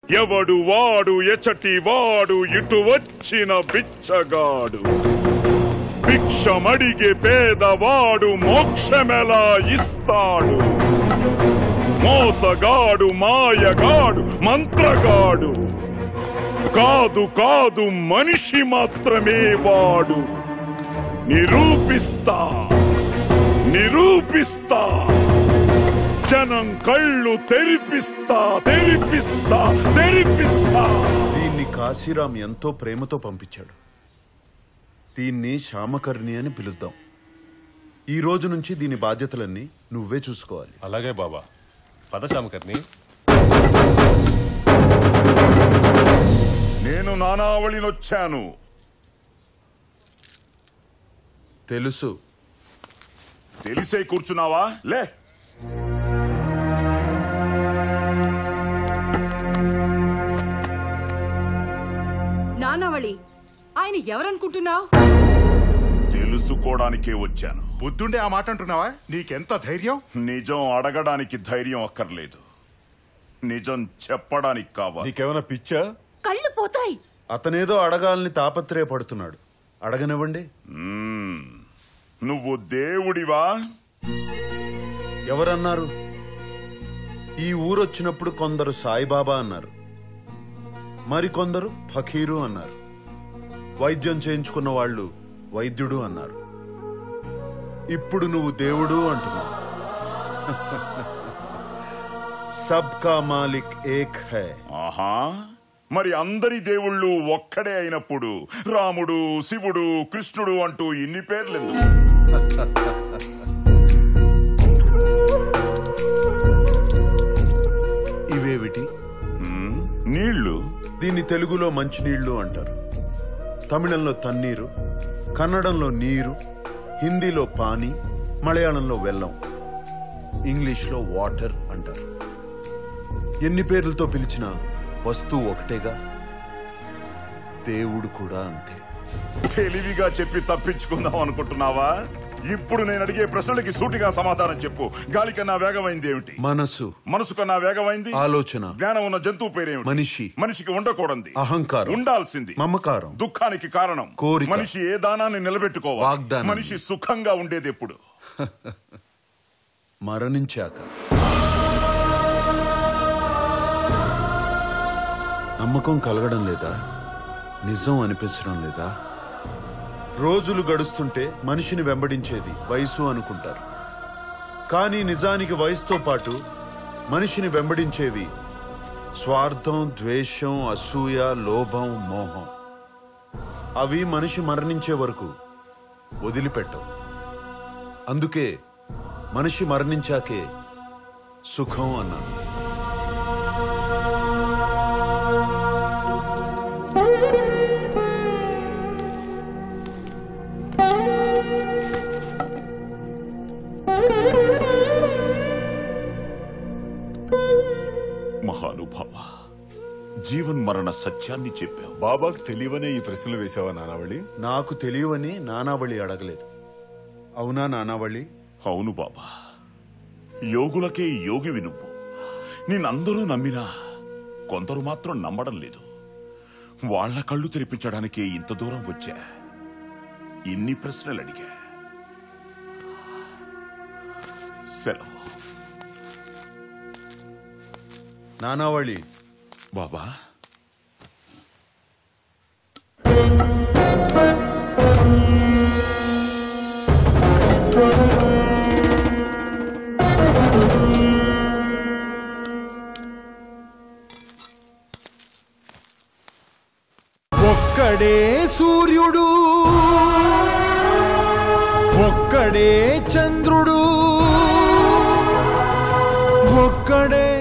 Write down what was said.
ఎవడు వాడు ఎచటి వాడు ఇటు వచ్చిన బిచ్చగాడు భిక్షమడిగే పేదవాడు మోక్షమెలా ఇస్తాడు మోసగాడు మాయగాడు మంత్రగాడు కాదు కాదు మనిషి మాత్రమే వాడు నిరూపిస్తా నిరూపిస్తా జనం కళ్ళు తెరిపిస్తా తెరిపిస్తా తెరిపిస్తా దీన్ని కాశీరాం ఎంతో ప్రేమతో పంపించాడు దీన్ని శ్యామకర్ణి అని పిలుద్దాం ఈ రోజు నుంచి దీని బాధ్యతలన్నీ నువ్వే చూసుకోవాలి అలాగే బాబా పదశామకర్ని నేను నానావళినొచ్చాను తెలుసు తెలిసే కూర్చున్నావా లే నానావళి ఆయన ఎవరనుకుంటున్నావు తెలుసుకోవడానికే వచ్చాను బుద్ధుండే ఆ మాట అంటున్నావా నీకెంత ధైర్యం నిజం అడగడానికి ధైర్యం అక్కర్లేదు నిజం చెప్పడానికి కావాలి నీకేమైనా పిచ్చా కళ్ళు పోతాయి అతనేదో అడగాలని తాపత్రయపడుతున్నాడు అడగనివ్వండి నువ్వు దేవుడివా ఎవరన్నారు ఈ ఊరొచ్చినప్పుడు కొందరు సాయిబాబా అన్నారు మరికొందరు ఫకీరు అన్నారు వైద్యం చేయించుకున్న వాళ్ళు వైద్యుడు అన్నారు ఇప్పుడు నువ్వు దేవుడు అంటున్నావు సబ్కా మాలిక్ ఏక్ హై ఆహా మరి అందరి దేవుళ్ళు ఒక్కడే అయినప్పుడు రాముడు శివుడు కృష్ణుడు అంటూ ఇన్ని పేర్లెందుకు ఇవేవిటి నీళ్లు దీన్ని తెలుగులో మంచినీళ్లు అంటారు తమిళంలో తన్నీరు కన్నడంలో నీరు హిందీలో పానీ మలయాళంలో వెల్లం ఇంగ్లీష్లో వాటర్ అంటారు ఎన్ని పేర్లతో పిలిచినా వస్తువు ఒకటేగా దేవుడు కూడా అంతే తెలివిగా చెప్పి తప్పించుకుందాం అనుకుంటున్నావా ఇప్పుడు నేను అడిగే ప్రశ్నలకి సూటిగా సమాధానం చెప్పు గాలి కన్నా వేగమైంది ఏమిటి మనసు మనసు కన్నా వేగమైంది ఆలోచన జ్ఞానం ఉన్న జంతువు పేరేమిటి మనిషి మనిషికి ఉండకూడదు అహంకారం ఉండాల్సింది మమకారం దుఃఖానికి కారణం కోరిక. మనిషి ఏ దానాన్ని నిలబెట్టుకోవాలి వాగ్దానం. మనిషి సుఖంగా ఉండేది ఎప్పుడు మరణించాక నమ్మకం కలగడం లేదా నిజం అనిపించడం లేదా రోజులు గడుస్తుంటే మనిషిని వెంబడించేది వయసు అనుకుంటారు కానీ నిజానికి వయసుతో పాటు మనిషిని వెంబడించేవి స్వార్థం ద్వేషం అసూయ లోభం మోహం అవి మనిషి మరణించే వరకు వదిలిపెట్టవు అందుకే మనిషి మరణించాకే సుఖం అన్నాను మహానుభావ జీవన్ మరణ సత్యాన్ని చెప్పావు బాబాకు తెలియవనే ఈ ప్రశ్నలు వేసావా నానావళి నాకు తెలియవని నానావళి అడగలేదు అవునా నానావళి అవును బాబా యోగులకే యోగివి నువ్వు నిన్నందరూ నమ్మినా కొందరు మాత్రం నమ్మడం లేదు వాళ్ళ కళ్ళు తెరిపించడానికి ఇంత దూరం వచ్చా ఇన్ని ప్రశ్నలు అడిగా సెలవు నానావళి బాబా ఒక్కడే సూర్యుడు ఒక్కడే చంద్రుడు ఒక్కడే